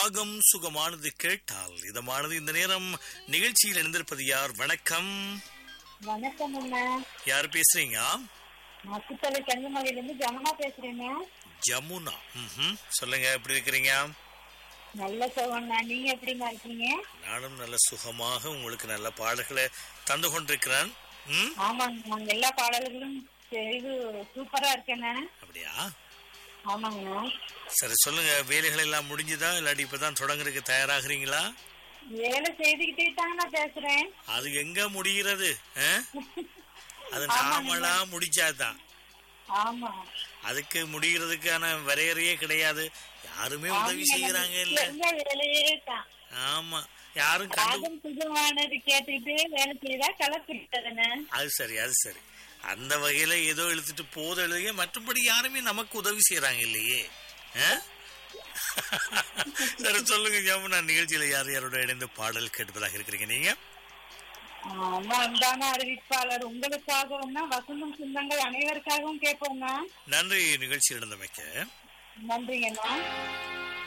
ராகம் சுகமானது கேட்டால் இதமானது இந்த நேரம் நிகழ்ச்சியில் இணைந்திருப்பது யார் வணக்கம் வணக்கம் அண்ணா யார் பேசுறீங்க நான் குத்தலை கன்னிமலையில இருந்து ஜமுனா பேசுறேங்க ஜமுனா ம்ஹும். சொல்லுங்க எப்படி இருக்கிறீங்க நல்ல சோகண்ணா நீங்க எப்படிங்க இருக்கீங்க நானும் நல்ல சுகமாக உங்களுக்கு நல்ல பாடல்களை தந்து கொண்டிருக்கிறேன் ம் ஆமாங்க நாங்க எல்லா பாடல்களும் இது சூப்பரா இருக்கேண்ணா அப்படியா ஆமாங்கண்ணா சரி சொல்லுங்க வேலைகள் எல்லாம் முடிஞ்சுதா இல்லாட்டி இப்பதான் தொடங்குறதுக்கு தயாராகிறீங்களா வேலை செய்துக்கிட்டே தாங்க நான் பேசுறேன் அது எங்க முடிகிறது ஆ? அது நாமளா முடிச்சாதான் ஆமா அதுக்கு முடிகிறதுக்கான வரையறையே கிடையாது யாருமே உதவி செய்யறாங்க இல்ல தெரிஞ்ச வேலையே தான் ஆமா யாரும் கண்டு ராகம் சுகமானது கேட்டுக்கிட்டு வேலை செய்தா கலப்பிட்டதுண்ணே அது சரி அது சரி அந்த வகையில ஏதோ எழுதிட்டு போத எழுதிய மற்றபடி யாருமே நமக்கு உதவி செய்யறாங்க இல்லையே ஆ? சரி சொல்லுங்க ஜமுனா நிகழ்ச்சியில யார் யாரோட இணைந்து பாடல் கேட்பதாக இருக்கிறீங்க நீங்க ஆமா அன்பான அறிவிப்பாளர் உங்களுக்காகவும் தான் வசந்தம் சொந்தங்கள் அனைவருக்காகவும் கேட்போங்க நன்றி நிகழ்ச்சி இருந்தமைக்க நன்றிங்கண்ணா